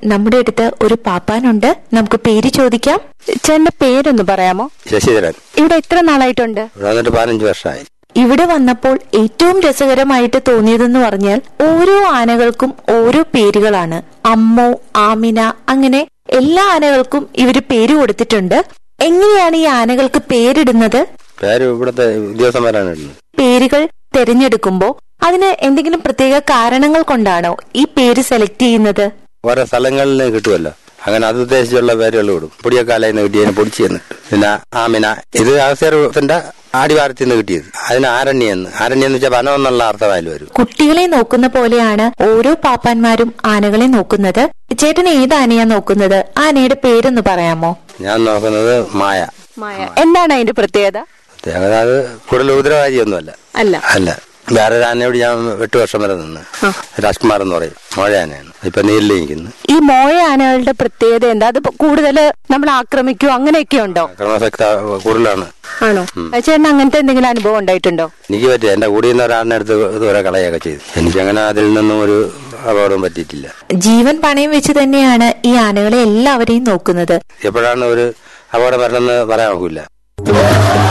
നമ്മുടെ അടുത്ത് ഒരു പാപ്പാനുണ്ട് നമുക്ക് പേര് ചോദിക്കാം ചേട്ടന്റെ പേരൊന്ന് പറയാമോ ശശിധരൻ ഇവിടെ എത്ര നാളായിട്ടുണ്ട് ഇവിടെ വന്നിട്ട് പതിനഞ്ച് വർഷമായി ഇവിടെ വന്നപ്പോൾ ഏറ്റവും രസകരമായിട്ട് തോന്നിയതെന്ന് പറഞ്ഞാൽ ഓരോ ആനകൾക്കും ഓരോ പേരുകളാണ് അമ്മോ ആമിന അങ്ങനെ എല്ലാ ആനകൾക്കും ഇവര് പേര് കൊടുത്തിട്ടുണ്ട് എങ്ങനെയാണ് ഈ ആനകൾക്ക് പേരിടുന്നത് പേര് ഇവിടുത്തെ ഉദ്യോഗസ്ഥന്മാരാണ് ഇടുന്നത് പേരുകൾ തിരഞ്ഞെടുക്കുമ്പോ അതിന് എന്തെങ്കിലും പ്രത്യേക കാരണങ്ങൾ കൊണ്ടാണോ ഈ പേര് സെലക്ട് ചെയ്യുന്നത് ഓരോ സ്ഥലങ്ങളിൽ നിന്ന് കിട്ടുമല്ലോ അങ്ങനെ അത് ഉദ്ദേശിച്ചുള്ള പേരുകൾ വിടും പൊടിയക്കാലയിൽ നിന്ന് കിട്ടിയതിന് പൊടിച്ച് തന്നിട്ട് പിന്നെ ആമിന ഇത് ആസ്യത്തിന്റെ ആടിവാരത്തിൽ നിന്ന് കിട്ടിയത് അതിന് ആരണ്യെന്ന് ആരണ്യം എന്ന് വെച്ചാൽ വനം എന്നുള്ള അർത്ഥമായാലും വരും കുട്ടികളെ നോക്കുന്ന പോലെയാണ് ഓരോ പാപ്പാന്മാരും ആനകളെ നോക്കുന്നത് ചേട്ടൻ ഏത് ആനയാ നോക്കുന്നത് ആനയുടെ പേരൊന്ന് പറയാമോ ഞാൻ നോക്കുന്നത് മായ മായ എന്താണ് അതിന്റെ പ്രത്യേകത പ്രത്യേകത അത് കൂടുതൽ ഉപദ്രവകാരിയൊന്നുമല്ല അല്ല അല്ല വേറെ ഒരു ആനയോട് ഞാൻ എട്ട് വർഷം വരെ നിന്ന് രാജ്കുമാർ എന്ന് പറയും മോഴ ആനയാണ് ഇപ്പൊ നീലിരിക്കുന്നു ഈ മോയ ആനകളുടെ പ്രത്യേകത എന്താ അത് കൂടുതൽ നമ്മൾ ആക്രമിക്കോ അങ്ങനെയൊക്കെ ഉണ്ടോ ക്രമശക്ത കൂടുതലാണ് ആണോ ചേട്ടൻ അങ്ങനത്തെ എന്തെങ്കിലും അനുഭവം ഉണ്ടായിട്ടുണ്ടോ എനിക്ക് പറ്റിയ എന്റെ കൂടെ നിന്ന് ഒരാളിനെ എടുത്ത് ഇതുവരെ കളയൊക്കെ ചെയ്തു എനിക്കങ്ങനെ അതിൽ നിന്നും ഒരു അപകടം പറ്റിയിട്ടില്ല ജീവൻ പണയം വെച്ച് തന്നെയാണ് ഈ ആനകളെ എല്ലാവരെയും നോക്കുന്നത് എപ്പോഴാണ് ഒരു അപകടം വരണമെന്ന് പറയാൻ നോക്കില്ല